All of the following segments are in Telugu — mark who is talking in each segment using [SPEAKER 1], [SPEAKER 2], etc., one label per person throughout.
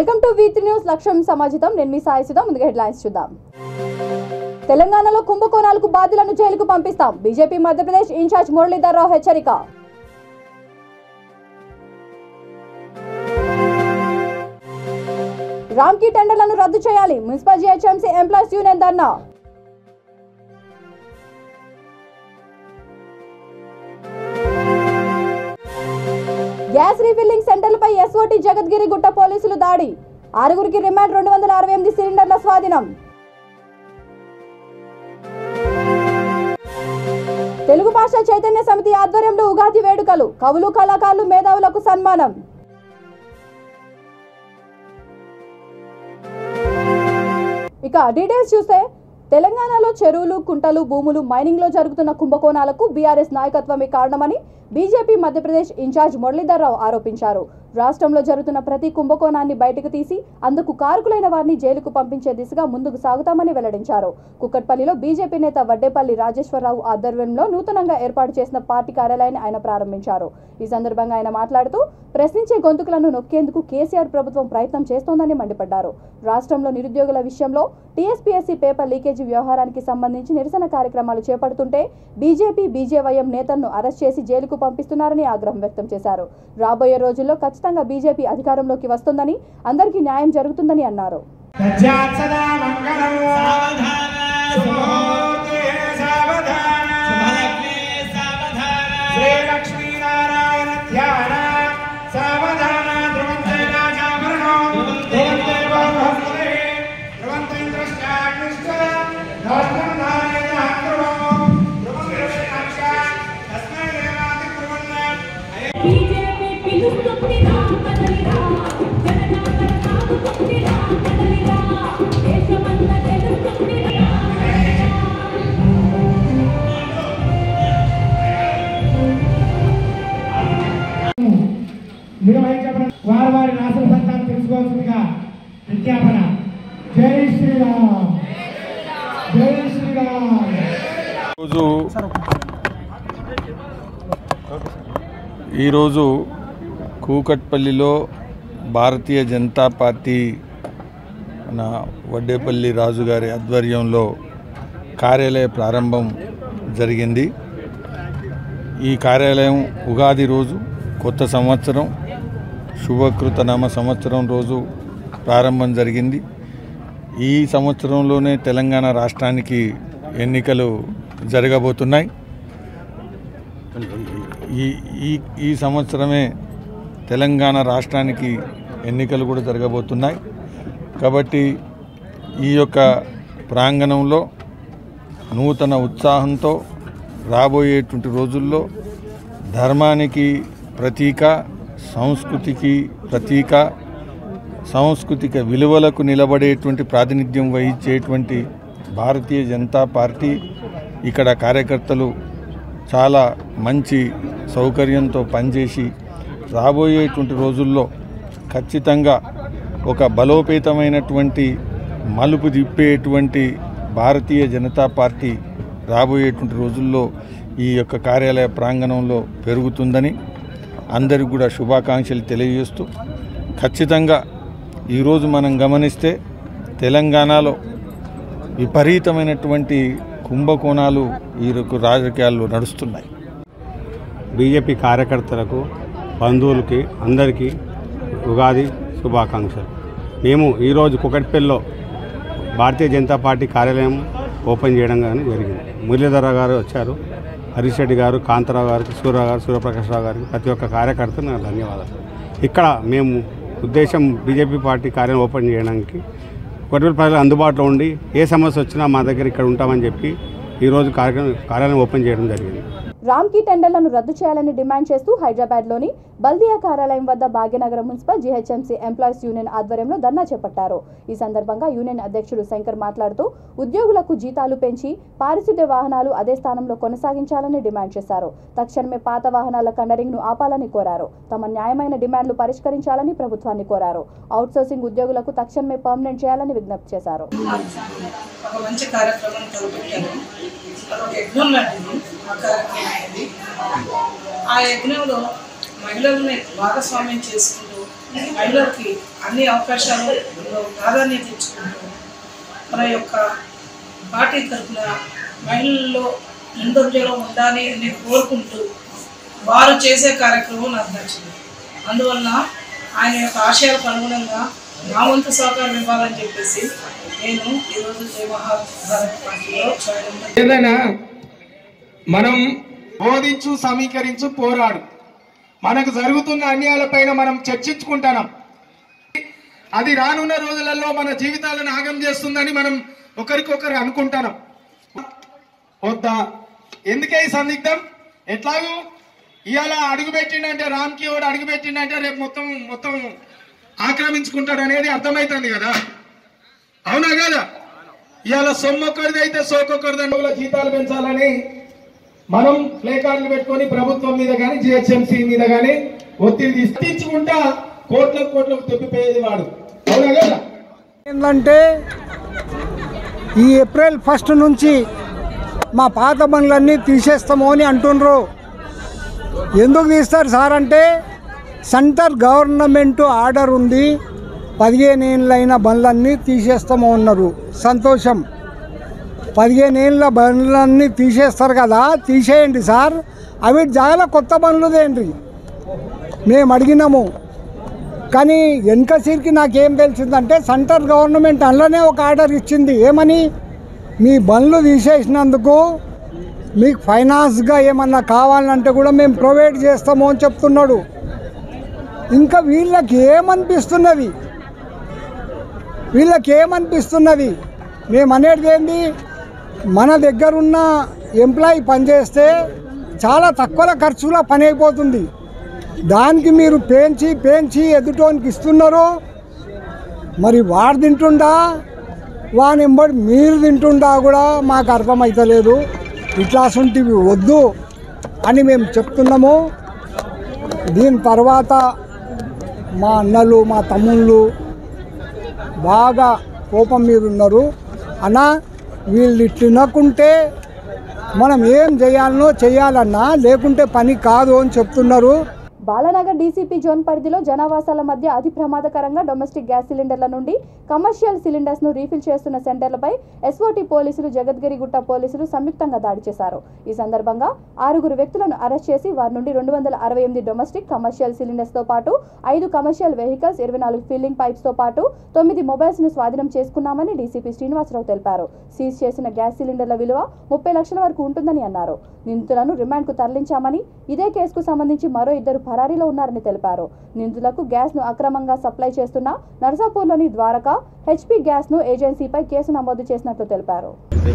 [SPEAKER 1] వెల్కమ్ టు వీత్ న్యూస్ లక్ష్యం సమాజితం నేను మీ సాయి సుధా ముందుగా హెడ్లైన్స్ చూద్దాం తెలంగాణలో కుంభకోణాలకు బాధ్యులను జైలుకు పంపిస్తాం బీజేపీ మధ్యప్రదేశ్ ఇన్ఛార్జ్ మురళీధర్ రావు హెచ్చరిక రామ్కి టెండర్లను రద్దు చేయాలి మున్సిపల్ జీహెచ్ఎంసీ ఎంప్లాయీస్ యూనియన్ ధర్నా గ్యాస్ రీఫిల్లింగ్ సెంటర్లపై ఎస్ఓటి జగద్గిరి గుట్ట పోలీసులు దాడి ఆరుగురికి రిమాండ్ రెండు వందల అరవై ఎనిమిది సిలిండర్ల స్వాధీనం తెలుగు భాష చైతన్య సమితి ఆధ్వర్యంలో ఉగాది వేడుకలు కవులు కళాకారులు మేధావులకు సన్మానం ఇక డీటెయిల్స్ చూస్తే తెలంగాణలో చెరువులు కుంటలు భూములు మైనింగ్ లో జరుగుతున్న కుంభకోణాలకు బీఆర్ఎస్ నాయకత్వమే కారణమని బీజేపీ మధ్యప్రదేశ్ ఇన్ఛార్జ్ మురళీధర్ రావు ఆరోపించారు రాష్ట్రంలో జరుగుతున్న ప్రతి కుంభకోణాన్ని బయటకు తీసి అందుకు కారకులైన వారిని జైలుకు పంపించే దిశగా ముందుకు సాగుతామని వెల్లడించారు కుక్కట్పల్లిలో బీజేపీ నేత వడ్డేపల్లి రాజేశ్వరరావు ఆధ్వర్యంలో నూతనంగా ఏర్పాటు చేసిన పార్టీ కార్యాలయాన్ని ఆయన ప్రారంభించారు ఈ సందర్భంగా ఆయన మాట్లాడుతూ ప్రశ్నించే గొంతుకులను నొక్కేందుకు కేసీఆర్ ప్రభుత్వం ప్రయత్నం చేస్తోందని మండిపడ్డారు రాష్ట్రంలో నిరుద్యోగుల విషయంలో టీఎస్పీఎస్సీ పేపర్ లీకేజీ వ్యవహారానికి సంబంధించి నిరసన కార్యక్రమాలు చేపడుతుంటే బీజేపీ బీజేవైఎం నేతలను అరెస్ట్ చేసి జైలుకు పంపిస్తున్నారని ఆగ్రహం వ్యక్తం చేశారు రాబోయే రోజుల్లో ఖచ్చితంగా బీజేపీ అధికారంలోకి వస్తుందని అందరికీ న్యాయం జరుగుతుందని అన్నారు
[SPEAKER 2] తజ్జాత్ సదా మంగళం శుభోతే సావధాన శ్రీ లక్ష్మీనారాయణ ధ్యాన సావధాన ధ్రువంతే రాజాభరణో ధ్రువంతే బహుహస్తే ధ్రువంతే ఇంద్రశ్చాగ్నిశ్చ రాష్ట్రం నారాయణ ధ్రువో ధ్రువంతే రక్ష తస్మై దేవాది ధ్రువన్న
[SPEAKER 3] బీజేపీ పిలుస్తుందిరా కదలిరా జననాథ కాదుతుందిరా కదలిరా దేశమంతా తెలుస్తుందిరా
[SPEAKER 2] నిర్వహించబడిన వారి వారి రాష్ట్ర ఫలితాలు తెలుసుకోవాల్సిందిగా విజ్ఞాపన జై శ్రీరామ్ జై శ్రీరామ్
[SPEAKER 4] ఈరోజు ఈరోజు కూకట్పల్లిలో భారతీయ జనతా పార్టీ మన వడ్డేపల్లి రాజు గారి ఆధ్వర్యంలో కార్యాలయ ప్రారంభం జరిగింది ఈ కార్యాలయం ఉగాది రోజు కొత్త సంవత్సరం శుభకృత నామ సంవత్సరం రోజు ప్రారంభం జరిగింది ఈ సంవత్సరంలోనే తెలంగాణ రాష్ట్రానికి ఎన్నికలు జరగబోతున్నాయి ఈ ఈ ఈ సంవత్సరమే తెలంగాణ రాష్ట్రానికి ఎన్నికలు కూడా జరగబోతున్నాయి కాబట్టి ఈ యొక్క ప్రాంగణంలో నూతన ఉత్సాహంతో రాబోయేటువంటి రోజుల్లో ధర్మానికి ప్రతీక సంస్కృతికి ప్రతీక సాంస్కృతిక విలువలకు నిలబడేటువంటి ప్రాతినిధ్యం వహించేటువంటి భారతీయ జనతా పార్టీ ఇక్కడ కార్యకర్తలు చాలా మంచి సౌకర్యంతో పనిచేసి రాబోయేటువంటి రోజుల్లో ఖచ్చితంగా ఒక బలోపేతమైనటువంటి మలుపు తిప్పేటువంటి భారతీయ జనతా పార్టీ రాబోయేటువంటి రోజుల్లో ఈ యొక్క కార్యాలయ ప్రాంగణంలో పెరుగుతుందని అందరికి కూడా శుభాకాంక్షలు తెలియజేస్తూ ఖచ్చితంగా ఈరోజు మనం గమనిస్తే తెలంగాణలో విపరీతమైనటువంటి కుంభకోణాలు ఈ రక- రాజకీయాల్లో నడుస్తున్నాయి
[SPEAKER 5] బీజేపీ కార్యకర్తలకు బంధువులకి అందరికీ ఉగాది శుభాకాంక్షలు మేము ఈరోజు కుకట్పల్లిలో భారతీయ జనతా పార్టీ కార్యాలయం ఓపెన్ చేయడం కానీ జరిగింది మురళీధర గారు వచ్చారు హరీష్ రెడ్డి గారు కాంతారావు గారికి సూర్యరావు గారు సూర్యప్రకాష్ రావు గారికి ప్రతి ఒక్క కార్యకర్త నాకు ధన్యవాదాలు ఇక్కడ మేము ఉద్దేశం బీజేపీ పార్టీ కార్యాలయం ఓపెన్ చేయడానికి కొట్టిపల్లి ప్రజలు అందుబాటులో ఉండి ఏ సమస్య వచ్చినా మా దగ్గర ఇక్కడ ఉంటామని చెప్పి ఈరోజు కార్యక్రమం కార్యాలయం ఓపెన్ చేయడం జరిగింది
[SPEAKER 1] రామ్కి టెండర్లను రద్దు చేయాలని డిమాండ్ చేస్తూ హైదరాబాద్లోని బల్దియా కార్యాలయం వద్ద Bhagyanagaram municipal GHMC employees union ఆధ్వర్యంలో ధర్నా చేపట్టారు ఈ సందర్భంగా యూనియన్ అధ్యక్షుడు శంకర్ మాట్లాడుతూ ఉద్యోగులకు జీతాలు పెంచి పారిశుద్ధ్య వాహనాలు అదే స్థానంలో కొనసాగించాలని డిమాండ్ చేశారు తక్షణమే పాత వాహనాల కండరింగ్ ను ఆపాలని కోరారు తమ న్యాయమైన డిమాండ్లు పరిష్కరించాలని ప్రభుత్వాన్ని కోరారు అవుట్సోర్సింగ్ ఉద్యోగులకు తక్షణమే పర్మనెంట్ చేయాలని విజ్ఞప్తి చేశారు
[SPEAKER 6] ఒక మంచి కార్యక్రమం తలపెట్టారు అదొక యజ్ఞం లాంటిది ఆ కార్యక్రమం అనేది ఆ యజ్ఞంలో మహిళల్ని భాగస్వామ్యం చేసుకుంటూ మహిళలకి అన్ని అవకాశాలు ప్రాధాన్యత ఇచ్చుకుంటూ మన యొక్క పార్టీ తరఫున మహిళల్లో ముందంజలో ఉండాలి అని కోరుకుంటూ వారు చేసే కార్యక్రమం నాకు నచ్చింది అందువలన ఆయన యొక్క ఆశయాలకు అనుగుణంగా నా వంతు సహకారం ఇవ్వాలని చెప్పేసి నేను ఈరోజు జయ మహాభారత్ పార్టీలో చేయడం
[SPEAKER 2] ఏదైనా మనం బోధించు సమీకరించు పోరాడు మనకు జరుగుతున్న అన్యాయాలపైన మనం చర్చించుకుంటున్నాం అది రానున్న రోజులలో మన జీవితాలను ఆగం చేస్తుందని మనం ఒకరికొకరు అనుకుంటున్నాం వద్దా ఎందుకే ఈ సందిగ్ధం ఎట్లాగూ ఇవాళ అడుగు పెట్టిండంటే రామ్కి వాడు అడుగు పెట్టిండంటే రేపు మొత్తం మొత్తం ఆక్రమించుకుంటాడు అనేది అర్థమవుతుంది కదా అవునా కదా ఇవాళ సొమ్మొక్కరిది అయితే సోకొక్కరిది జీతాలు పెంచాలని మనం ప్లే కార్డులు పెట్టుకొని ప్రభుత్వం మీద కానీ జిహెచ్ఎంసీ మీద కానీ ఒత్తిడి తీసుకుంటా కోట్లకు కోట్లకు తొప్పిపోయేది వాడు అవునా కదా
[SPEAKER 7] ఏంటంటే ఈ ఏప్రిల్ ఫస్ట్ నుంచి మా పాత బండ్లన్నీ తీసేస్తాము అని అంటుండ్రు ఎందుకు తీస్తారు సార్ అంటే సెంటర్ గవర్నమెంట్ ఆర్డర్ ఉంది పదిహేను ఏళ్ళైన బండ్లన్నీ తీసేస్తాము అన్నారు సంతోషం పదిహేను ఏళ్ళ బండ్లన్నీ తీసేస్తారు కదా తీసేయండి సార్ అవి చాలా కొత్త బండ్లు తేండి మేము అడిగినాము కానీ వెనక సీరికి నాకేం తెలిసిందంటే సెంట్రల్ గవర్నమెంట్ అందులోనే ఒక ఆర్డర్ ఇచ్చింది ఏమని మీ బండ్లు తీసేసినందుకు మీకు ఫైనాన్స్గా ఏమన్నా కావాలంటే కూడా మేము ప్రొవైడ్ చేస్తాము అని చెప్తున్నాడు ఇంకా వీళ్ళకి ఏమనిపిస్తున్నది వీళ్ళకి ఏమనిపిస్తున్నది మేము అనేది ఏంది మన దగ్గరున్న ఎంప్లాయీ పనిచేస్తే చాలా తక్కువ ఖర్చులో పని అయిపోతుంది దానికి మీరు పెంచి పెంచి ఎదుటోనికి ఇస్తున్నారు మరి వాడు తింటుండా వాని ఎంబడి మీరు తింటుండా కూడా మాకు అర్థమవుతలేదు ఇట్లాంటివి వద్దు అని మేము చెప్తున్నాము దీని తర్వాత మా అన్నలు మా తమ్ముళ్ళు బాగా కోపం మీద ఉన్నారు అన్నా వీళ్ళు ఇట్లా వినకుంటే మనం ఏం చేయాలనో చేయాలన్నా లేకుంటే పని కాదు అని చెప్తున్నారు
[SPEAKER 1] బాలనగర్ డీసీపీ జోన్ పరిధిలో జనావాసాల మధ్య అతి ప్రమాదకరంగా డొమెస్టిక్ గ్యాస్ సిలిండర్ల నుండి కమర్షియల్ సిలిండర్స్ ను రీఫిల్ చేస్తున్న సెంటర్లపై ఎస్ఓటీ పోలీసులు జగద్గిరిగుట్ట పోలీసులు సంయుక్తంగా దాడి చేశారు ఈ సందర్భంగా ఆరుగురు వ్యక్తులను అరెస్ట్ చేసి వారి నుండి రెండు వందల అరవై ఎనిమిది డొమెస్టిక్ కమర్షియల్ సిలిండర్స్ తో పాటు ఐదు కమర్షియల్ వెహికల్స్ ఇరవై నాలుగు ఫిల్లింగ్ పైప్స్ తో పాటు తొమ్మిది మొబైల్స్ ను స్వాధీనం చేసుకున్నామని డీసీపీ శ్రీనివాసరావు తెలిపారు సీజ్ చేసిన గ్యాస్ సిలిండర్ల విలువ ముప్పై లక్షల వరకు ఉంటుందని అన్నారు నిందితులను రిమాండ్ కు తరలించామని ఇదే కేసుకు సంబంధించి మరో ఇద్దరు పరారీలో ఉన్నారని తెలిపారు నిందితులకు గ్యాస్ ను అక్రమంగా సప్లై చేస్తున్న నర్సాపూర్లోని ద్వారకా హెచ్పీ గ్యాస్ ను ఏజెన్సీపై కేసు నమోదు చేసినట్లు తెలిపారు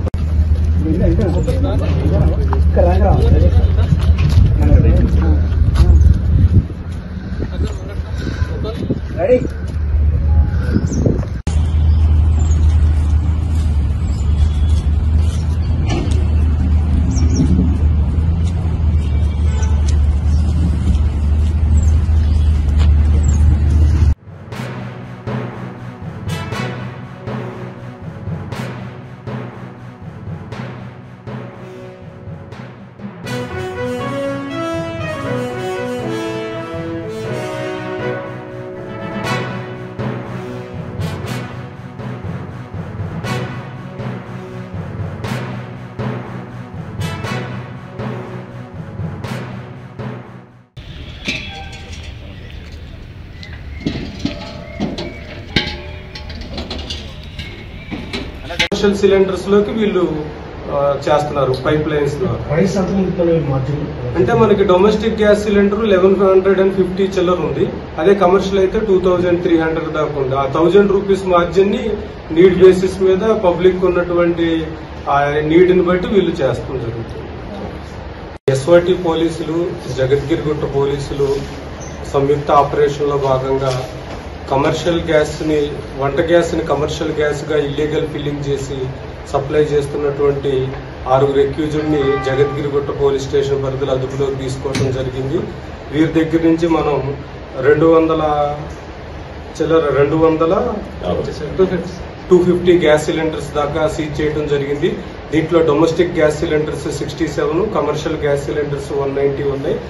[SPEAKER 8] కమర్షియల్ సిలిండర్స్ లోకి వీళ్ళు ఆ, చేస్తున్నారు పైప్ లైన్స్ ద్వారా
[SPEAKER 2] ప్రైస్ అంత మార్జిన్
[SPEAKER 8] అంటే మనకి domestic gas cylinder eleven hundred and fifty చిల్లర ఉంది అదే కమర్షియల్ అయితే టూ థౌజండ్ త్రీ హండ్రెడ్ దాకా ఉంది ఆ థౌజండ్ రూపీస్ మార్జిన్ ని నీడ్ బేసిస్ మీద పబ్లిక్ ఉన్నటువంటి ఆ నీడ్ ని బట్టి వీళ్ళు చేస్తాం జరుగుతుంది ఎస్ఓటి పోలీసులు జగద్గిరిగుట్ట పోలీసులు సంయుక్త ఆపరేషన్ లో భాగంగా కమర్షియల్ గ్యాస్ ని వంట గ్యాస్ ని కమర్షియల్ గ్యాస్ గా ఇల్లీగల్ ఫిల్లింగ్ చేసి సప్లై చేస్తున్నటువంటి ఆరుగురు ఎక్యూజ్డ్ ని జగద్గిరిగుట్ట పోలీస్ స్టేషన్ పరిధిలో అదుపులోకి తీసుకోవడం జరిగింది వీరి దగ్గర నుంచి మనం రెండు వందల చిల్లర రెండు వందల టూ ఫిఫ్టీ గ్యాస్ సిలిండర్స్ దాకా సీజ్ చేయడం జరిగింది దీంట్లో domestic gas cylinders sixty seven commercial gas cylinders one ninety ఉన్నాయి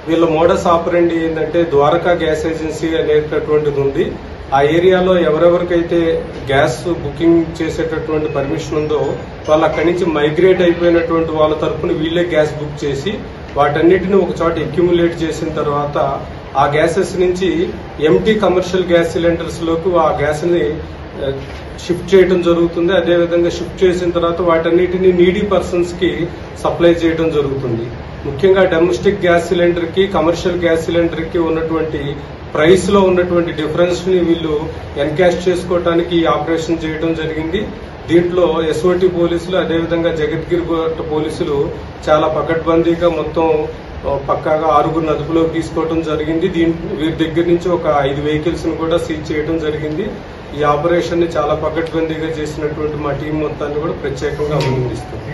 [SPEAKER 8] వీళ్ళ మోడస్ ఆపరండి ఏంటంటే ద్వారకా గ్యాస్ ఏజెన్సీ అనేటటువంటిది ఉంది ఆ ఏరియాలో ఎవరెవరికైతే గ్యాస్ బుకింగ్ చేసేటటువంటి పర్మిషన్ ఉందో వాళ్ళు అక్కడి నుంచి మైగ్రేట్ అయిపోయినటువంటి వాళ్ళ తరపున వీళ్ళే గ్యాస్ బుక్ చేసి వాటన్నిటిని ఒక చోట అక్యుములేట్ చేసిన తర్వాత ఆ గ్యాసెస్ నుంచి ఎంటీ కమర్షియల్ గ్యాస్ సిలిండర్స్ లోకి ఆ గ్యాస్ ని ఆ, షిఫ్ట్ చేయడం జరుగుతుంది అదేవిధంగా షిఫ్ట్ చేసిన తర్వాత వాటన్నిటిని నీడీ పర్సన్స్ కి సప్లై చేయడం జరుగుతుంది ముఖ్యంగా డొమెస్టిక్ గ్యాస్ సిలిండర్ కి కమర్షియల్ గ్యాస్ సిలిండర్ కి ఉన్నటువంటి ప్రైస్ లో ఉన్నటువంటి డిఫరెన్స్ ని వీళ్ళు ఎన్కాష్ చేసుకోవడానికి ఈ ఆపరేషన్ చేయడం జరిగింది దీంట్లో ఎస్ఓటి పోలీసులు అదేవిధంగా జగద్గిరి కోట పోలీసులు చాలా పకడ్బందీగా మొత్తం ఆ, పక్కాగా ఆరుగురు అదుపులోకి తీసుకోవడం జరిగింది దీని వీరి దగ్గర నుంచి ఒక ఐదు వెహికల్స్ ను కూడా సీజ్ చేయడం జరిగింది ఈ ఆపరేషన్ ని చాలా పకడ్బందీగా చేసినటువంటి మా టీం మొత్తాన్ని కూడా ప్రత్యేకంగా అభినందిస్తుంది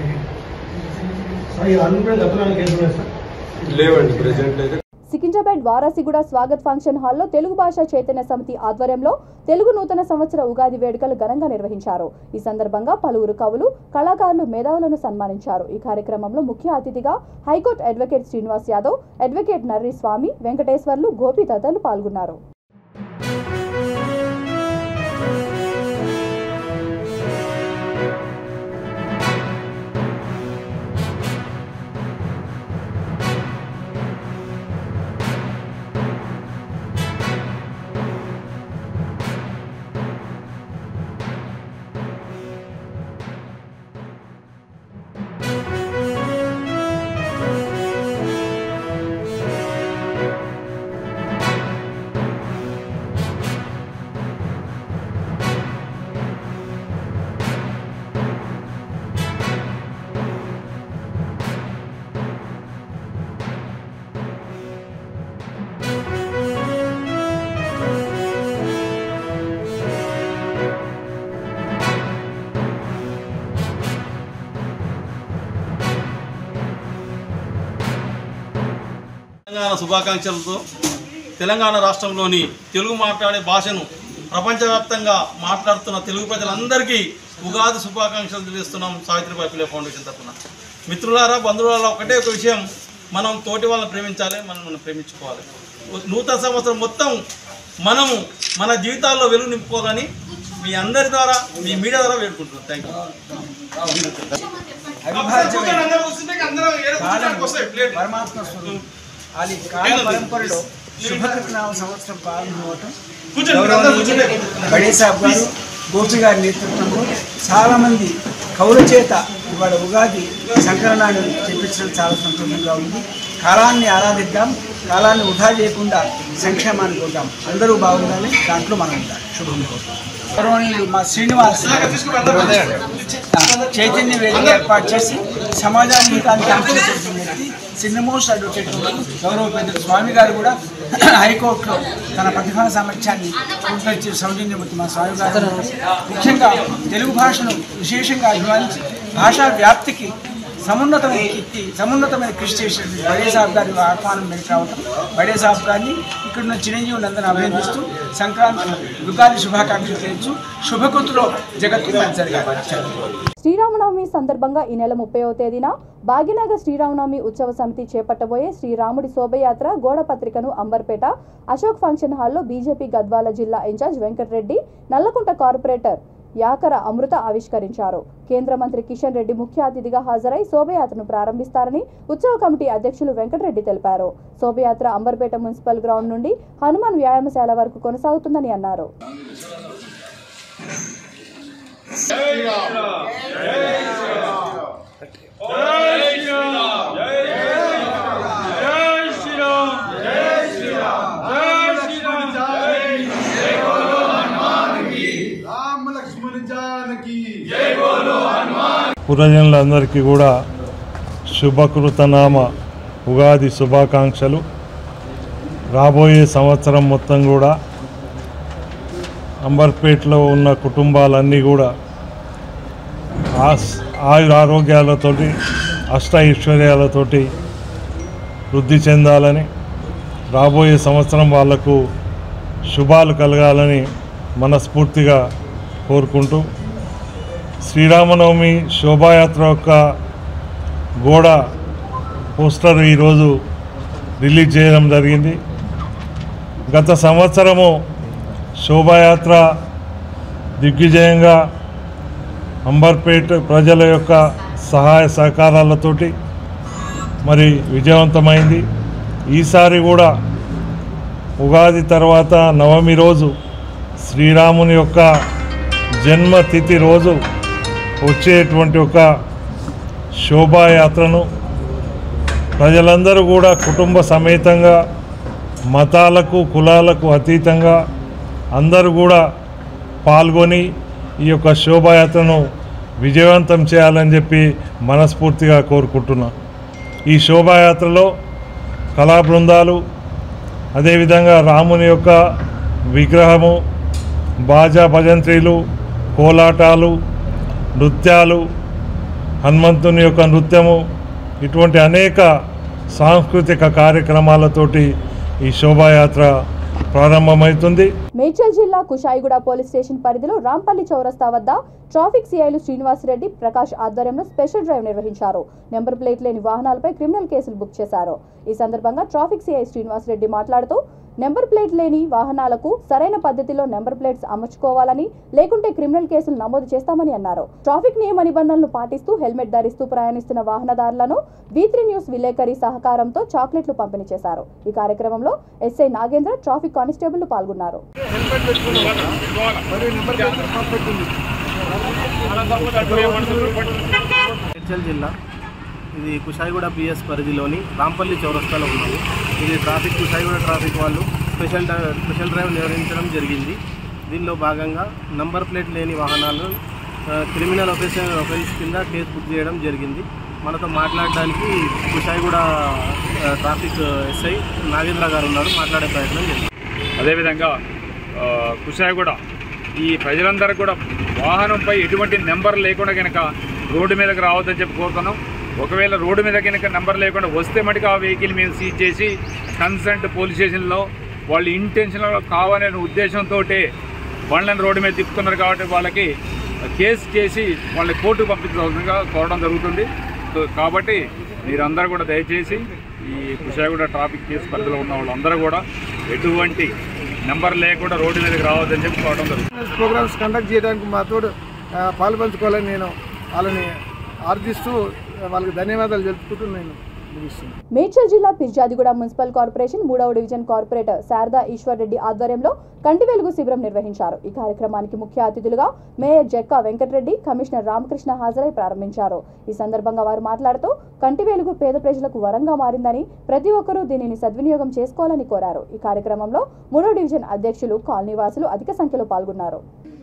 [SPEAKER 8] లేవండి ప్రజెంట్ అయితే
[SPEAKER 1] సికింద్రాబాద్ వారాసిగూడ స్వాగత్ ఫంక్షన్ హాల్లో తెలుగు భాష చైతన్య సమితి ఆధ్వర్యంలో తెలుగు నూతన సంవత్సర ఉగాది వేడుకలు ఘనంగా నిర్వహించారు ఈ సందర్భంగా పలువురు కవులు కళాకారులు మేధావులను సన్మానించారు ఈ కార్యక్రమంలో ముఖ్య అతిథిగా high court advocate Srinivas Yadav advocate Narri Swamy Venkateswarlu Gopi తదితరులు పాల్గొన్నారు
[SPEAKER 9] తెలంగాణ శుభాకాంక్షలతో తెలంగాణ రాష్ట్రంలోని తెలుగు మాట్లాడే భాషను ప్రపంచవ్యాప్తంగా మాట్లాడుతున్న తెలుగు ప్రజలందరికీ ఉగాది శుభాకాంక్షలు తెలియజేస్తున్నాం సావిత్రిబాయి పిల్లల ఫౌండేషన్ తరఫున మిత్రులారా బంధువులారా ఒకటే ఒక విషయం మనం తోటి వాళ్ళని ప్రేమించాలి మనం మనం ప్రేమించుకోవాలి నూతన సంవత్సరం మొత్తం మనము మన జీవితాల్లో వెలుగు నింపుకోవాలని మీ అందరి ద్వారా మీ మీడియా ద్వారా వేడుకుంటున్నాం థ్యాంక్ యూ
[SPEAKER 10] పరమాత్మ స్వరూపం అది కాల పరంపరలో శుభకృతనామ సంవత్సరం ప్రారంభమవటం బడే సాబ్ గారు గోపి గారి నేతృత్వంలో చాలామంది కౌల చేత ఇవాళ ఉగాది సంకలనాన్ని చెప్పించడం చాలా సంతోషంగా ఉంది కాలాన్ని ఆరాధిద్దాం కాలాన్ని వృధా చేయకుండా సంక్షేమాన్ని కోద్దాం అందరూ బాగుండాలి దాంట్లో మనం ఉండాలి శుభం కోరుతాం గౌరవనీయులు మా శ్రీనివాస్ ఆ, చైతన్య వేదిక ఏర్పాటు చేసి సమాజాన్ని హితానికి అందించేటువంటి వ్యక్తి సిన్నమోస్ట్ అడ్వకేట్ గౌరవ పెద్దలు స్వామి గారు కూడా హైకోర్టులో తన ప్రతిభా సామర్థ్యాన్ని చూపించి సౌజన్యమూర్తి మా స్వామి గారు ముఖ్యంగా తెలుగు భాషను విశేషంగా అభిమానించి భాషా వ్యాప్తికి సమున్నతమైన కీర్తి సమున్నతమైన కృషి చేసినటువంటి బడే సాబ్ గారి ఆహ్వానం మేరకు రావటం బడే సాబ్ గారిని ఇక్కడున్న చిరంజీవి నందన అభినందిస్తూ సంక్రాంతి యుగాది శుభాకాంక్షలు తెలుసు శుభకృతిలో జగత్తు మంచి జరగాలి
[SPEAKER 1] శ్రీరామనవమి సందర్భంగా ఈ నెల ముప్పైవ తేదీన భాగ్యనగర్ శ్రీరామనవమి ఉత్సవ సమితి చేపట్టబోయే శ్రీరాముడి శోభయాత్ర గోడ పత్రికను అంబర్పేట అశోక్ ఫంక్షన్ హాల్లో బీజేపీ గద్వాల జిల్లా ఇన్ఛార్జ్ వెంకటరెడ్డి నల్లకుంట కార్పొరేటర్ యాకర అమృత ఆవిష్కరించారు కేంద్ర మంత్రి కిషన్ రెడ్డి ముఖ్య అతిథిగా హాజరై శోభయాత్రను ప్రారంభిస్తారని ఉత్సవ కమిటీ అధ్యక్షులు వెంకటరెడ్డి తెలిపారు శోభయాత్ర అంబర్పేట మున్సిపల్ గ్రౌండ్ నుండి హనుమాన్ వ్యాయామశాల వరకు కొనసాగుతుందని అన్నారు
[SPEAKER 11] పురజనులందరికీ కూడా శుభకృతనామ ఉగాది శుభాకాంక్షలు రాబోయే సంవత్సరం మొత్తం కూడా అంబర్పేటలో ఉన్న కుటుంబాలన్నీ కూడా ఆస్ ఆయుర ఆరోగ్యాలతోటి అష్ట ఐశ్వర్యాలతోటి వృద్ధి చెందాలని రాబోయే సంవత్సరం వాళ్లకు శుభాలు కలగాలని మనస్ఫూర్తిగా కోరుకుంటూ శ్రీరామనవమి శోభాయాత్ర యొక్క గోడ పోస్టర్ ఈరోజు రిలీజ్ చేయడం జరిగింది గత సంవత్సరము శోభాయాత్ర దిగ్విజయంగా అంబర్పేట్ ప్రజల యొక్క సహాయ సహకారాలతోటి మరి విజయవంతమైంది ఈసారి కూడా ఉగాది తర్వాత నవమి రోజు శ్రీరాముని యొక్క జన్మతిథి రోజు వచ్చేటువంటి ఒక శోభాయాత్రను ప్రజలందరూ కూడా కుటుంబ సమేతంగా మతాలకు కులాలకు అతీతంగా అందరూ కూడా పాల్గొని ఈ యొక్క శోభాయాత్రను విజయవంతం చేయాలని చెప్పి మనస్ఫూర్తిగా కోరుకుంటున్నా ఈ శోభాయాత్రలో కళా బృందాలు అదేవిధంగా రాముని యొక్క విగ్రహము బాజా భజంత్రీలు కోలాటాలు నృత్యాలు హనుమంతుని యొక్క నృత్యము ఇటువంటి అనేక సాంస్కృతిక కార్యక్రమాలతోటి ఈ శోభాయాత్ర ప్రారంభమవుతుంది
[SPEAKER 1] మేడ్చల్ జిల్లా కుషాయిగూడ పోలీస్ స్టేషన్ పరిధిలో రాంపల్లి చౌరస్తా వద్ద ట్రాఫిక్ సిఐలు శ్రీనివాసరెడ్డి ప్రకాష్ ఆధ్వర్యంలో స్పెషల్ డ్రైవ్ నిర్వహించారు నెంబర్ ప్లేట్ లేని వాహనాలపై క్రిమినల్ కేసులు బుక్ చేశారు ఈ సందర్భంగా ట్రాఫిక్ సిఐ శ్రీనివాసరెడ్డి మాట్లాడుతూ నెంబర్ ప్లేట్ లేని వాహనాలకు సరైన పద్ధతిలో నెంబర్ ప్లేట్స్ అమర్చుకోవాలని లేకుంటే క్రిమినల్ కేసులు నమోదు చేస్తామని అన్నారు ట్రాఫిక్ నియమ నిబంధనలు పాటిస్తూ హెల్మెట్ ధరిస్తూ ప్రయాణిస్తున్న వాహనదారులను వి న్యూస్ విలేకరి సహకారంతో చాక్లెట్లు పంపిణీ చేశారు ఈ కార్యక్రమంలో ఎస్ఐ నాగేంద్ర ట్రాఫిక్ కానిస్టేబుల్ పాల్గొన్నారు
[SPEAKER 12] మేడ్చల్ జిల్లా ఇది కుషాయిగూడ పిఎస్ పరిధిలోని రాంపల్లి చౌరస్తాలో ఉన్నాము ఇది ట్రాఫిక్ కుషాయిగూడ ట్రాఫిక్ వాళ్ళు స్పెషల్ డ్రై- స్పెషల్ డ్రైవ్ నిర్వహించడం జరిగింది దీనిలో భాగంగా నంబర్ ప్లేట్ లేని వాహనాలను ఆ, క్రిమినల్ ఒఫెన్స్ ఒఫెన్స్ కింద కేసు బుక్ చేయడం జరిగింది మనతో మాట్లాడడానికి కుషాయిగూడ ఆ, ట్రాఫిక్ ఎస్ఐ నాగేంద్ర గారు ఉన్నారు మాట్లాడే ప్రయత్నం చేస్తాం
[SPEAKER 13] అదేవిధంగా ఆ, కుషాయిగూడ ఈ ప్రజలందరూ కూడా వాహనంపై ఎటువంటి నెంబర్ లేకుండా కనుక రోడ్డు మీదకి రావద్దని చెప్పి కోరుతున్నాం ఒకవేళ రోడ్డు మీద కనుక నెంబర్ లేకుండా వస్తే మటుకు ఆ వెహికల్ మేము సీజ్ చేసి కన్సల్ట్ పోలీస్ స్టేషన్లో వాళ్ళు ఇంటెన్షన్లో కావాలనే ఉద్దేశంతో బండ్లను రోడ్డు మీద తిప్పుతున్నారు కాబట్టి వాళ్ళకి కేసు చేసి వాళ్ళని కోర్టుకు పంపించవలసిందిగా కోరడం జరుగుతుంది సో కాబట్టి మీరందరూ కూడా దయచేసి ఈ కుషాయిగూడ ట్రాఫిక్ కేసు పరిధిలో ఉన్న వాళ్ళందరూ కూడా ఎటువంటి నెంబర్ లేకుండా రోడ్డు మీదకి రావద్దని చెప్పి కోరడం జరుగుతుంది
[SPEAKER 14] ప్రోగ్రామ్స్ కండక్ట్ చేయడానికి మా తోడు ఆ, పాల్పంచుకోవాలని నేను వాళ్ళని ఆర్థిస్తూ వాళ్ళకి ధన్యవాదాలు తెలుపుకుంటూ నేను ముగిస్తున్నాను
[SPEAKER 1] మేడ్చల్ జిల్లా పిర్జాదిగూడ మున్సిపల్ కార్పొరేషన్ మూడవ డివిజన్ కార్పొరేటర్ శారదా ఈశ్వర్ రెడ్డి ఆధ్వర్యంలో కంటి వెలుగు శిబిరం నిర్వహించారు ఈ కార్యక్రమానికి ముఖ్య అతిథులుగా మేయర్ జక్కా వెంకటరెడ్డి కమిషనర్ రామకృష్ణ హాజరై ప్రారంభించారు ఈ సందర్భంగా వారు మాట్లాడుతూ కంటి వెలుగు పేద ప్రజలకు వరంగా మారిందని ప్రతి ఒక్కరూ దీనిని సద్వినియోగం చేసుకోవాలని కోరారు ఈ కార్యక్రమంలో మూడో డివిజన్ అధ్యక్షులు కాలనీవాసులు అధిక సంఖ్యలో పాల్గొన్నారు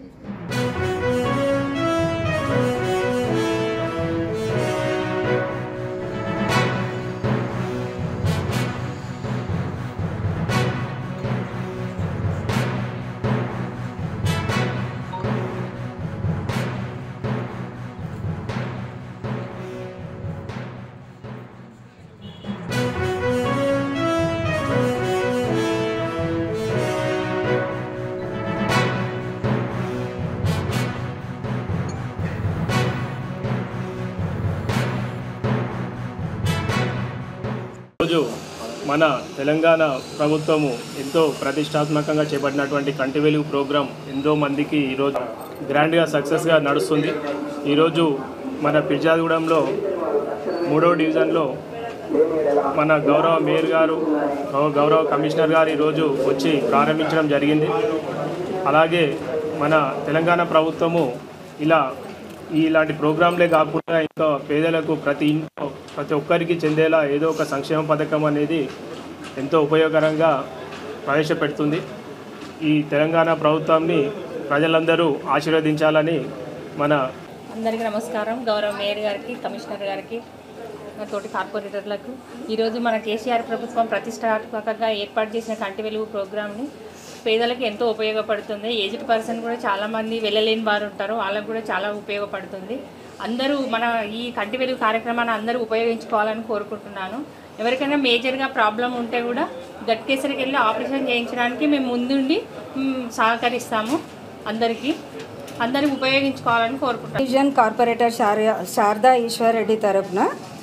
[SPEAKER 15] రోజు మన తెలంగాణ ప్రభుత్వము ఎంతో ప్రతిష్టాత్మకంగా చేపట్టినటువంటి కంటి వెలుగు ప్రోగ్రాం ఎంతో మందికి ఈరోజు గ్రాండ్గా సక్సెస్గా నడుస్తుంది ఈరోజు మన పిర్జాదిగూడెంలో మూడో డివిజన్లో మన గౌరవ మేయర్ గారు గౌ- గౌరవ కమిషనర్ గారు ఈరోజు వచ్చి ప్రారంభించడం జరిగింది అలాగే మన తెలంగాణ ప్రభుత్వము ఇలా ఇలాంటి ప్రోగ్రాంలే కాకుండా ఇంకా పేదలకు ప్రతి ఇంట్లో ప్రతి ఒక్కరికి చెందేలా ఏదో ఒక సంక్షేమ పథకం అనేది ఎంతో ఉపయోగకరంగా ప్రవేశపెడుతుంది ఈ తెలంగాణ ప్రభుత్వాన్ని ప్రజలందరూ ఆశీర్వదించాలని మన
[SPEAKER 16] అందరికీ నమస్కారం గౌరవ మేయర్ గారికి కమిషనర్ గారికి మా తోటి కార్పొరేటర్లకు ఈరోజు మన కేసీఆర్ ప్రభుత్వం ప్రతిష్టాత్మకంగా ఏర్పాటు చేసిన కంటి వెలుగు ప్రోగ్రామ్ని పేదలకు ఎంతో ఉపయోగపడుతుంది ఏజ్డ్ పర్సన్ కూడా చాలామంది వెళ్ళలేని వారు ఉంటారు వాళ్ళకు కూడా చాలా ఉపయోగపడుతుంది అందరూ మన ఈ కంటి వెలుగు కార్యక్రమాన్ని అందరూ ఉపయోగించుకోవాలని కోరుకుంటున్నాను ఎవరికైనా మేజర్గా ప్రాబ్లం ఉంటే కూడా గట్కేసరికి వెళ్ళి ఆపరేషన్ చేయించడానికి మేము ముందుండి మ్, సహకరిస్తాము అందరికీ అందరూ ఉపయోగించుకోవాలని కోరుకుంటున్నాను
[SPEAKER 17] డివిజన్ కార్పొరేటర్ శార శారదా ఈశ్వర్ రెడ్డి తరపున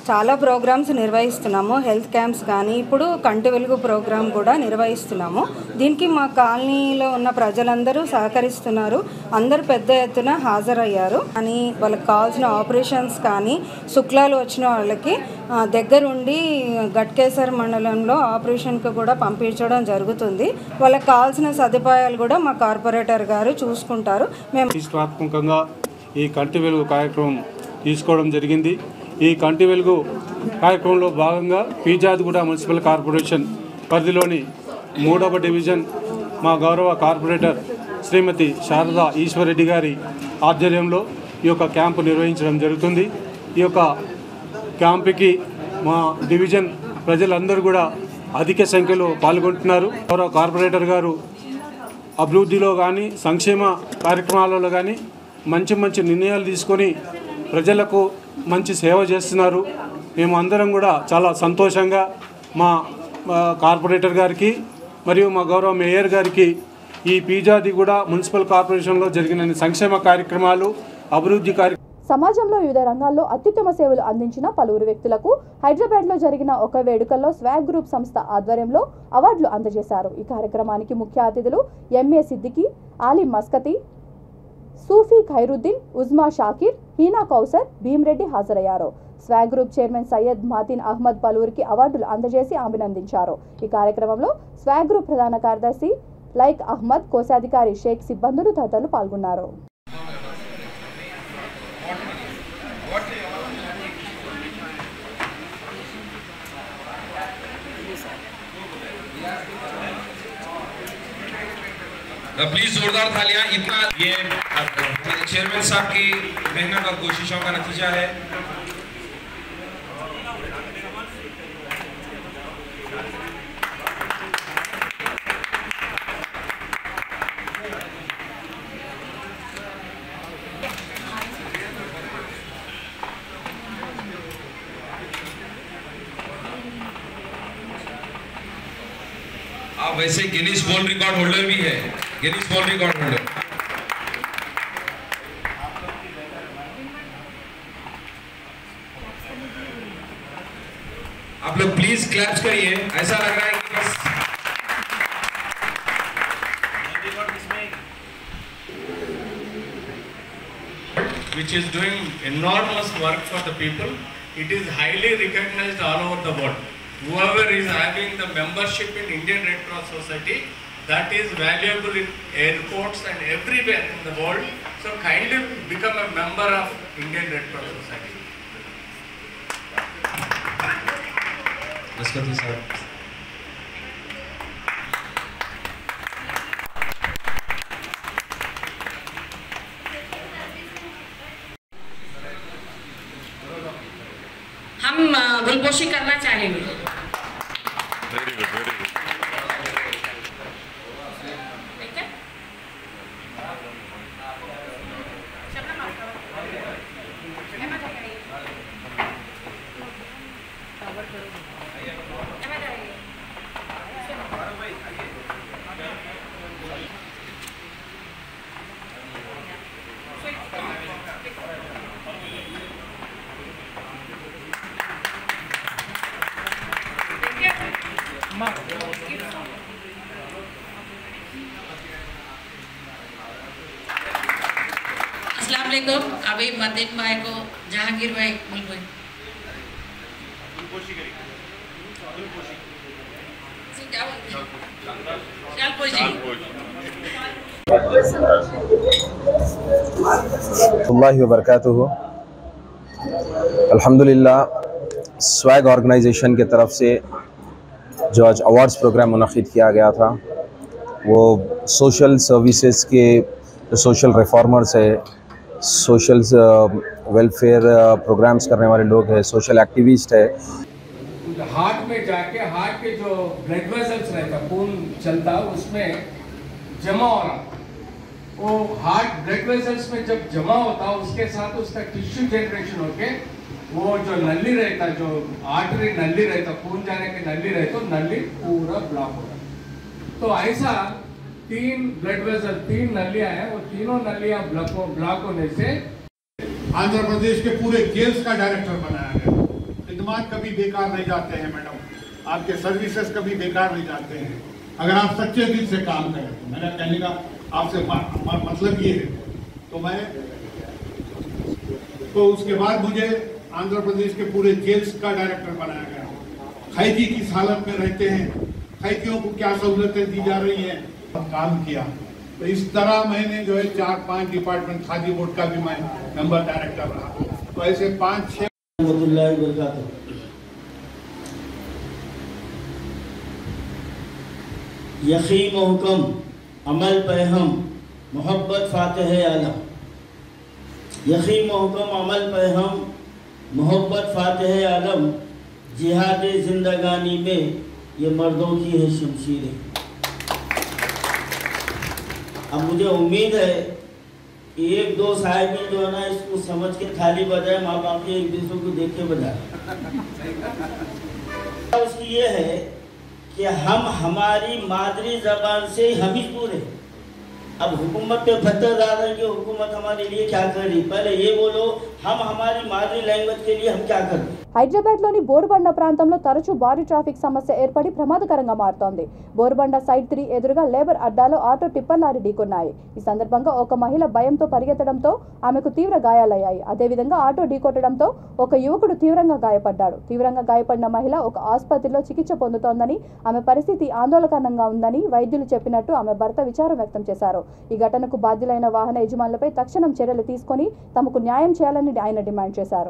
[SPEAKER 17] చాలా ప్రోగ్రామ్స్ నిర్వహిస్తున్నాము హెల్త్ క్యాంప్స్ కానీ ఇప్పుడు కంటి వెలుగు ప్రోగ్రాం కూడా నిర్వహిస్తున్నాము దీనికి మా కాలనీలో ఉన్న ప్రజలందరూ సహకరిస్తున్నారు అందరూ పెద్ద ఎత్తున హాజరయ్యారు అని వాళ్ళకి కావాల్సిన ఆపరేషన్స్ కానీ శుక్లాలు వచ్చిన వాళ్ళకి ఆ, దగ్గరుండి గట్కేసర్ మండలంలో ఆపరేషన్కి కూడా పంపించడం జరుగుతుంది వాళ్ళకి కావాల్సిన సదుపాయాలు కూడా మా కార్పొరేటర్ గారు చూసుకుంటారు మేము
[SPEAKER 8] ప్రతిష్టాత్మకంగా ఈ కంటి వెలుగు కార్యక్రమం తీసుకోవడం జరిగింది ఈ కంటి వెలుగు కార్యక్రమంలో భాగంగా పీజాదిగూడ మున్సిపల్ కార్పొరేషన్ పరిధిలోని మూడవ డివిజన్ మా గౌరవ కార్పొరేటర్ శ్రీమతి శారదా ఈశ్వరెడ్డి గారి ఆధ్వర్యంలో ఈ యొక్క క్యాంపు నిర్వహించడం జరుగుతుంది ఈ యొక్క క్యాంపుకి మా డివిజన్ ప్రజలందరూ కూడా అధిక సంఖ్యలో పాల్గొంటున్నారు గౌరవ కార్పొరేటర్ గారు అభివృద్ధిలో కానీ సంక్షేమ కార్యక్రమాలలో కానీ మంచి మంచి నిర్ణయాలు తీసుకొని ప్రజలకు మంచి సేవ చేస్తున్నారు మేము అందరం కూడా చాలా సంతోషంగా మా మా కార్పొరేటర్ గారికి మరియు మా గౌరవ మేయర్ గారికి ఈ పీజాది కూడా మున్సిపల్ కార్పొరేషన్లో జరిగిన సంక్షేమ కార్యక్రమాలు అభివృద్ధి కార్య
[SPEAKER 1] సమాజంలో వివిధ రంగాల్లో అత్యుత్తమ సేవలు అందించిన పలువురు వ్యక్తులకు హైదరాబాద్లో జరిగిన ఒక వేడుకల్లో స్వాగ్ గ్రూప్ సంస్థ ఆధ్వర్యంలో అవార్డులు అందజేశారు ఈ కార్యక్రమానికి ముఖ్య అతిథులు ఎంఏ సిద్దికి ఆలీ మస్కతి సూఫీ ఖైరుద్దీన్ ఉజ్మా షాకిర్ హీనా కౌసర్ భీమ్రెడ్డి హాజరయ్యారు swag group chairman Syed Matin Ahmed పలువురికి అవార్డులు అందజేసి అభినందించారు ఈ కార్యక్రమంలో స్వాగ్ గ్రూప్ ప్రధాన కార్యదర్శి లైక్ అహ్మద్ కోశాధికారి షేక్ సిబ్బందులు తదితరులు పాల్గొన్నారు
[SPEAKER 18] प्लीज जोरदार तालियां इतना ये चेयरमैन साहब की मेहनत और कोशिशों का नतीजा है आप वैसे गिनीज वर्ल्ड रिकॉर्ड होल्डर भी है गिनीज वर्ल्ड रिकॉर्ड होल्डर आप लोग प्लीज क्लैप्स करिए ऐसा लग रहा है कि बस
[SPEAKER 19] which is doing enormous work for the people. It is highly recognized all over the world. Whoever is having the membership in Indian Red Cross Society, that is valuable in airports and everywhere in the world. So kindly become a member of Indian Red Cross Society.
[SPEAKER 18] नस्कती साहब
[SPEAKER 20] हम अ, गुलपोशी करना चाहेंगे
[SPEAKER 13] वेरी गुड वेरी गुड
[SPEAKER 20] अस्सलाम वालेकुम अभी मदीन भाई को जहांगीर भाई बुलबुल
[SPEAKER 21] अल्लाह वबरकातुहू अल्हम्दुलिल्लाह स्वैग ऑर्गेनाइजेशन की तरफ से जो आज अवार्ड्स प्रोग्राम मुनद किया गया था वो सोशल सर्विसेज के जो सोशल रिफॉर्मर्स है सोशल वेलफेयर प्रोग्राम्स करने वाले लोग हैं सोशल एक्टिविस्ट है
[SPEAKER 2] हार्ट में जाके हार्ट के जो ब्लड वेसल्स रहता खून चलता उसमें जमा हो रहा वो हार्ट ब्लड वेसल्स में जब जमा होता उसके साथ उसका टिश्यू जनरेशन होके वो जो नली रहता जो आर्टरी नली रहता खून जाने की नली रहती तो नली पूरा ब्लॉक हो रहा तो ऐसा तीन ब्लड वेसल तीन नलियां हैं वो तीनों नलियां ब्लॉक ब्लॉक होने से
[SPEAKER 22] आंध्र प्रदेश के पूरे जेल्स का डायरेक्टर बनाया गया एकदम
[SPEAKER 3] खदमात कभी बेकार नहीं जाते हैं मैडम आपके सर्विसेज कभी बेकार नहीं जाते हैं अगर आप सच्चे दिल से काम करें तो मेरा कहने का आपसे म- म- मतलब ये है तो मैं तो उसके बाद मुझे आंध्र प्रदेश के पूरे जेल्स का डायरेक्टर बनाया गया कैदी किस हालत में रहते हैं कैदियों को क्या सहूलतें दी जा रही हैं और काम किया तो इस तरह मैंने जो है चार पांच डिपार्टमेंट खादी बोर्ड का भी मैं मेंबर डायरेक्टर रहा तो ऐसे पांच छह
[SPEAKER 22] रहमतुल्लाहि वबरकातुहू। यकी मोहकम अमल पे हम मोहब्बत फातह आलम यकी मोहकम अमल पे हम मोहब्बत फातह आलम जिहाद जिंदगानी में ये मर्दों की है शमशीरें अब मुझे उम्मीद है कि एक दो साहिब जो है ना इसको समझ के थाली बजाए माँ बाप के एक दूसरे को देख के बजाए उसकी ये है कि हम हमारी मादरी जबान से हम ही दूर हैं अब हुकूमत पे फतह डाल रहे हैं कि हुकूमत हमारे लिए क्या कर रही पहले ये बोलो हम हमारी मादरी लैंग्वेज के लिए हम क्या कर रहे हैं
[SPEAKER 1] హైదరాబాద్లోని బోర్బండ ప్రాంతంలో తరచూ భారీ ట్రాఫిక్ సమస్య ఏర్పడి ప్రమాదకరంగా మారుతోంది బోర్బండ సైడ్ త్రీ ఎదురుగా లేబర్ అడ్డాలో ఆటో టిప్పర్ లారీ ఢీకొన్నాయి ఈ సందర్భంగా ఒక మహిళ భయంతో పరిగెత్తడంతో ఆమెకు తీవ్ర గాయాలయ్యాయి అదేవిధంగా ఆటో ఢీకొట్టడంతో ఒక యువకుడు తీవ్రంగా గాయపడ్డాడు తీవ్రంగా గాయపడిన మహిళ ఒక ఆసుపత్రిలో చికిత్స పొందుతోందని ఆమె పరిస్థితి ఆందోళనకరంగా ఉందని వైద్యులు చెప్పినట్టు ఆమె భర్త విచారం వ్యక్తం చేశారు ఈ ఘటనకు బాధ్యులైన వాహన యజమానులపై తక్షణం చర్యలు తీసుకొని తమకు న్యాయం చేయాలని ఆయన డిమాండ్ చేశారు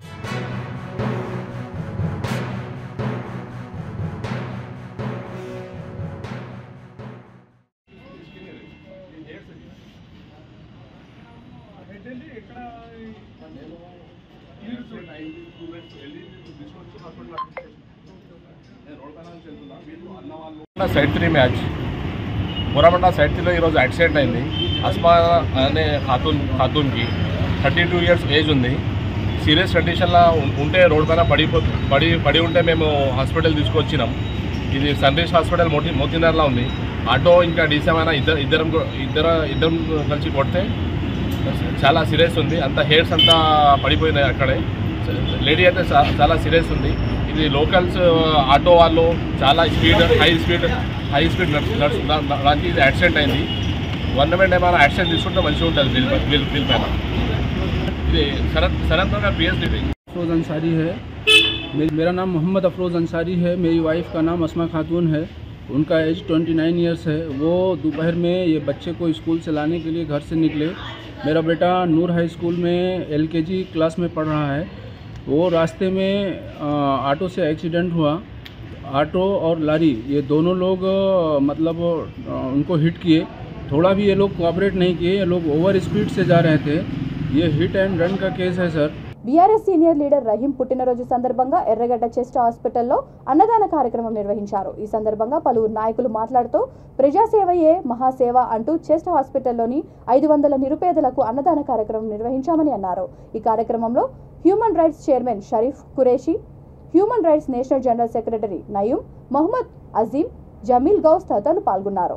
[SPEAKER 23] సైడ్ త్రీ మ్యాచ్ బురామండ సైడ్ త్రీలో ఈరోజు యాక్సిడెంట్ అయింది అస్మా అనే ఖాతూన్ ఖాతూన్కి థర్టీ టూ ఇయర్స్ ఏజ్ ఉంది సీరియస్ కండిషన్లో ఉం- ఉంటే రోడ్ పైన పడిపో పడి పడి ఉంటే మేము హాస్పిటల్ తీసుకొచ్చినాం ఇది సన్రైజ్ హాస్పిటల్ మోతి మోతినర్లో ఉంది ఆటో ఇంకా డీసీమైన ఇద్దరు ఇద్దరం కూ- ఇద్దరు ఇద్దరం కలిసి కొడితే చాలా సీరియస్ ఉంది అంత హెయిర్స్ అంతా పడిపోయినాయి అక్కడే లేడీ అయితే చా- చాలా సీరియస్ ఉంది ఇది లోకల్స్ ఆటో వాళ్ళు చాలా speed high speed high speed నడుచుకోవడానికి ఇది యాక్సిడెంట్ అయింది గవర్నమెంట్ ఏమైనా యాక్షన్ తీసుకుంటే మంచిగా ఉంటుంది వీళ్ళ పై- వీళ్ళ వీళ్ళ పైన ఇది సరత్ సరంతంగా పిఎస్
[SPEAKER 24] अफरोज़ अंसारी है मे- मेरा नाम मोहम्मद अफरोज़ अंसारी है मेरी वाइफ का नाम असमा खातून है उनका एज 29 इयर्स है वो दोपहर में ये बच्चे को स्कूल से लाने के लिए घर से निकले मेरा बेटा नूर हाई स्कूल में एलकेजी क्लास में पढ़ रहा है वो रास्ते में अ, ऑटो से एक्सीडेंट हुआ ऑटो और लारी ये दोनों लोग अ, मतलब अ, उनको हिट किए थोड़ा भी ये लोग कोऑपरेट नहीं किए ये लोग ओवर स्पीड से जा रहे थे ये हिट एंड रन का केस है sir
[SPEAKER 1] BRS senior leader Rahim పుట్టినరోజు సందర్భంగా ఎర్రగడ్డ చెస్ట్ హాస్పిటల్లో అన్నదాన కార్యక్రమం నిర్వహించారు ఈ సందర్భంగా పలువురు నాయకులు మాట్లాడుతూ ప్రజాసేవయే మహాసేవ అంటూ చెస్ట్ హాస్పిటల్లోని ఐదు వందల నిరుపేదలకు అన్నదాన కార్యక్రమం నిర్వహించామని అన్నారు ఈ కార్యక్రమంలో human rights chairman Sharif Qureshi human rights national general secretary Nayeem Mohammed Azeem Jameel Gous తదితరులు పాల్గొన్నారు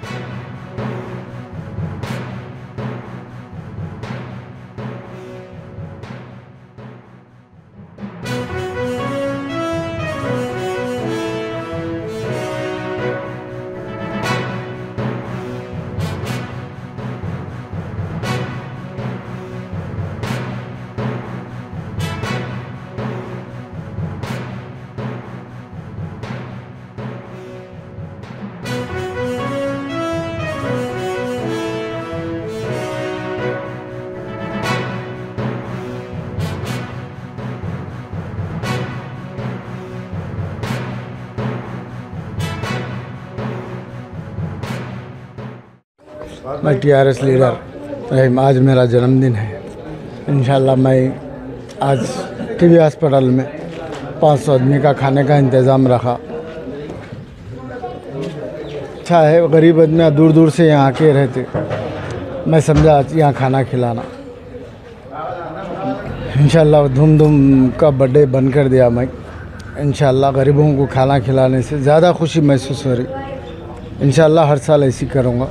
[SPEAKER 7] मैं टीआरएस लीडर रहीम आज मेरा जन्मदिन है इंशाल्लाह मैं आज टीबी अस्पताल में 500 आदमी का खाने का इंतज़ाम रखा अच्छा है गरीब आदमी दूर दूर से यहाँ आके रहते मैं समझा यहाँ खाना खिलाना इंशाल्लाह धूम धूम का बर्थडे बन कर दिया मैं इंशाल्लाह गरीबों को खाना खिलाने से ज़्यादा खुशी महसूस हो रही इंशाल्लाह हर साल ऐसी करूँगा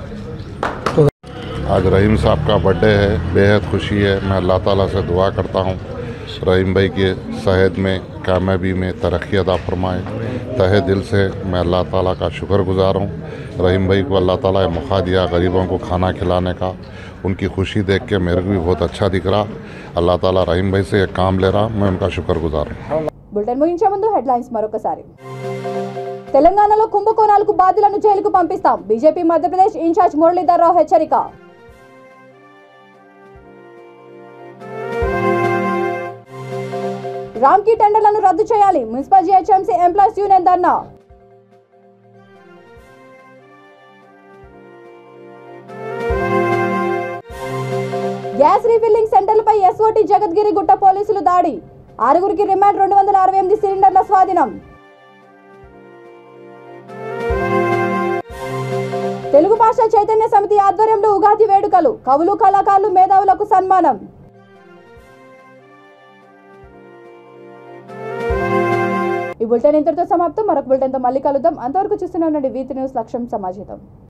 [SPEAKER 25] आज रहीम साहब का बर्थडे है बेहद खुशी है मैं अल्लाह ताला से दुआ करता हूँ
[SPEAKER 4] रहीम भाई के शहद में कामयाबी में तरक्की अदा फरमाए तहे दिल से मैं अल्लाह ताला का शुक्रगुजार हूँ रहीम भाई को अल्लाह ताला ने मौका दिया गरीबों को खाना खिलाने का उनकी खुशी देख के मेरे को भी बहुत अच्छा दिख रहा अल्लाह ताला रहीम भाई से एक काम ले रहा मैं उनका शुक्रगुजार हूँ
[SPEAKER 1] బులెటిన్ ముగించే ముందు హెడ్లైన్స్ మరొకసారి తెలంగాణలో కుంభకోణాలకు బాధ్యులను జైలుకు పంపిస్తాం బీజేపీ మధ్యప్రదేశ్ ఇన్ఛార్జ్ మురళీధర్ రావు హెచ్చరిక రామ్కీ టెండర్లను రద్దు చేయాలి మున్సిపల్ జీహెచ్ఎంసీ ఎంప్లాయీస్ యూనియన్ ధర్నా గ్యాస్ రీఫిల్లింగ్ సెంటర్లపై ఎస్ఓటి జగద్గిరి గుట్ట పోలీసులు దాడి ఆరుగురికి రిమాండ్ రెండు వందల అరవై ఎనిమిది సిలిండర్ల స్వాధీనం తెలుగు భాష చైతన్య సమితి ఆధ్వర్యంలో ఉగాది వేడుకలు కవులు కళాకారులు మేధావులకు సన్మానం ఈ బులెటిన్ ఇంతటితో సమాప్తం మరొక బులెటిన్తో మళ్ళీ కలుద్దాం అంతవరకు చూస్తూనే ఉండండి వీతి న్యూస్ లక్ష్యం సమాజితం